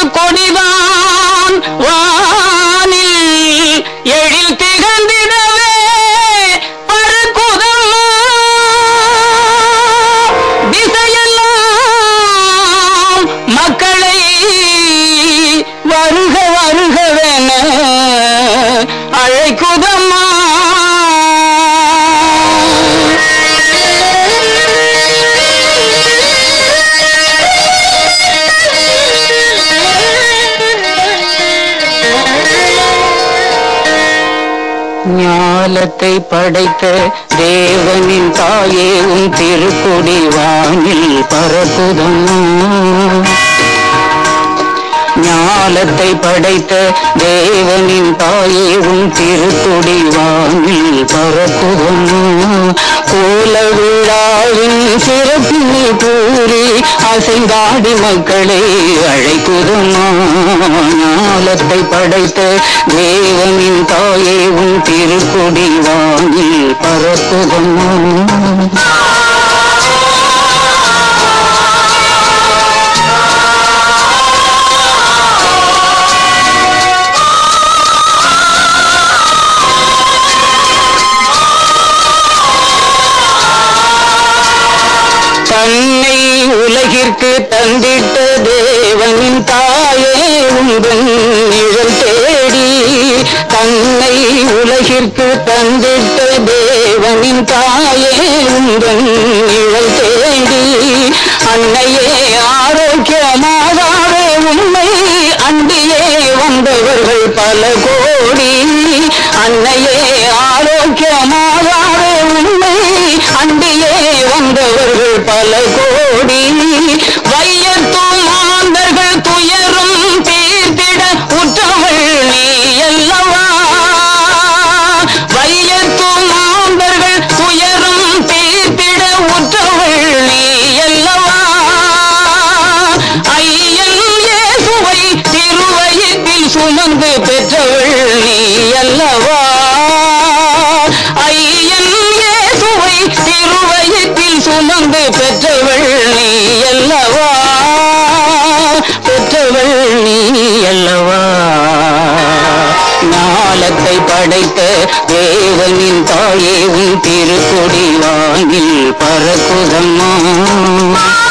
கொடிதான் வானில் எழில் திகழ்ந்திடவே பறக்குதம்மா திசையெல்லாம் மக்களை வருக வருகவென அழைக்குதம்மா ஞாலத்தை படைத்த தேவனின் தாயே உன் திருக்குடி வானில் பரப்புதம்மா ஞாலத்தை படைத்த தேவனின் தாயே உன் திருக்குடி வானில் பரப்புதம்மா கோல விழாவின் சிறப்பினை கூறி அசைந்தாடி மக்களை அழைக்குதம்மா ஞாலத்தை படைத்த தேவனின் தாயே உன் திருக்குடி வானில் பரப்புதம்மா தன்னை உலகிற்கு தந்திட்ட தேவனின் தாயே உங்கள் நிழல் தேடி தன்னை உலகிற்கு தந்திட்ட தேவனின் தாயே உங்கள் நிழல் தேடி அன்னையே ஆரோக்கியமாகாவே உண்மை அண்டியே வந்தவர்கள் பல கோடி அன்னையே ஆரோக்கியமாகாவே உண்மை அண்டியே வந்தவர்கள் பல கோடி வையத்தும் மாந்தர்கள் துயரும் தீர்த்திட உற்றவள் நீ அல்லவா வையத்தும் மாந்தர்கள் துயரும் தீர்த்திட உற்றவள் நீ அல்லவா ஐயன் இயேசுவை திருவயிற்றில் சுமந்து பெற்றவள் நீ அல்லவா ஐயன் இயேசுவை திருவயிற்றில் சுமந்து பெற்றவள் நீ அல்லவா பெற்றவள் நீ அல்லவா ஞாலத்தை படைத்த தேவனின் தாயே உன் திருக்கொடி வானில் பறக்குதம்மா